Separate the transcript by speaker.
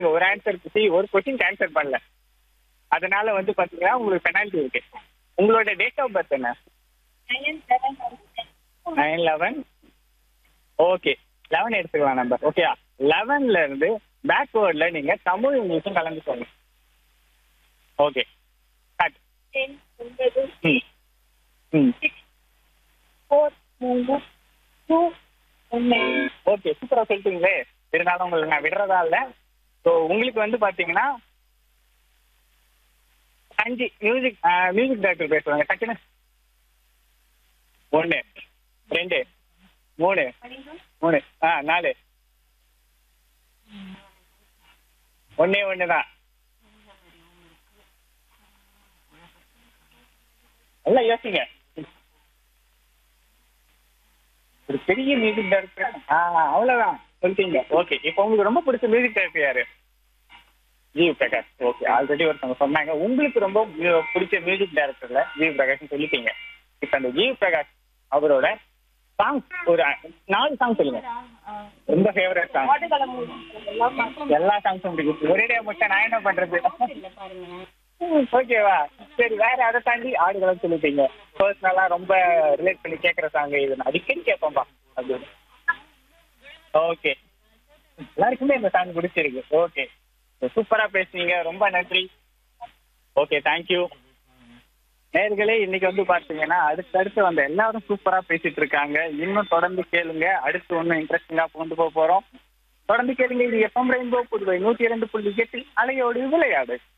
Speaker 1: நீங்க ஒரு ஆன்சருக்கு சி ஒரு கொஸ்டின் ஆன்சர் பண்ணல அதனால வந்து பாத்தீங்கன்னா உங்களுக்கு பெனால்டி இருக்கு உங்களோட டேட் ஆஃப் பர்த் என்ன நைன் லெவன் ஓகே லெவன் எடுத்துக்கலாம் நம்பர் ஓகேயா லெவன்ல இருந்து பேக்வேர்ட்ல நீங்க தமிழ் இங்கிலீஷும் கலந்து சொல்லணும் ஓகே கட் ம் ம் ஓகே சூப்பரா சொல்லிட்டீங்களே இருந்தாலும் உங்களுக்கு நான் விடுறதா இல்ல ஸோ உங்களுக்கு வந்து பாத்தீங்கன்னா அஞ்சு மியூசிக் மியூசிக் டைரக்டர் பேசுவாங்க டக்குன்னு ஒன்று ரெண்டு மூணு மூணு ஆ நாலு ஒண்ணே ஒன்று தான் நல்லா யோசிங்க ஒரு பெரிய மியூசிக் டைரக்டர் ஆ அவ்வளவுதான் சொல்லிட்டீங்க ஓகே இப்போ உங்களுக்கு ரொம்ப பிடிச்ச மியூசிக் டைரக்டர் யாரு ஜிவி பிரகாஷ் ஓகே ஆல்ரெடி ஒருத்தவங்க சொன்னாங்க உங்களுக்கு ரொம்ப mu- பிடிச்ச மியூசிக் டைரக்டர்ல ஜிவி பிரகாஷ் சொல்லிட்டீங்க இப்போ அந்த ஜிவி பிரகாஷ் அவரோட சாங்ஸ் ஒரு அ- நாலு சாங் சொல்லுங்க ரொம்ப ஃபேவரட் சாங் எல்லா சாங்ஸும் பிடிக்கும் ஒரேடியா மட்டும் நான் என்ன பண்றது ஓகேவா சரி வேற அதை தாண்டி ஆடுகளை சொல்லிட்டீங்க பர்சனலா ரொம்ப ரிலேட் பண்ணி கேட்குற சாங் இது நான் அடிக்கடி கேட்பேன்பா அது ஓகே எல்லாருக்குமே இந்த சாங் பிடிச்சிருக்கு ஓகே சூப்பரா பேசுனீங்க ரொம்ப நன்றி ஓகே தேங்க்யூ நேர்களே இன்னைக்கு வந்து பாத்தீங்கன்னா அடுத்தடுத்து வந்த எல்லாரும் சூப்பரா பேசிட்டு இருக்காங்க இன்னும் தொடர்ந்து கேளுங்க அடுத்து ஒன்னும் இன்ட்ரெஸ்டிங்கா கொண்டு போக போறோம் தொடர்ந்து கேளுங்க இது எஃப்எம் ரெயின்போ புதுவை நூத்தி இரண்டு புள்ளி எட்டு அலையோடு விளையாடு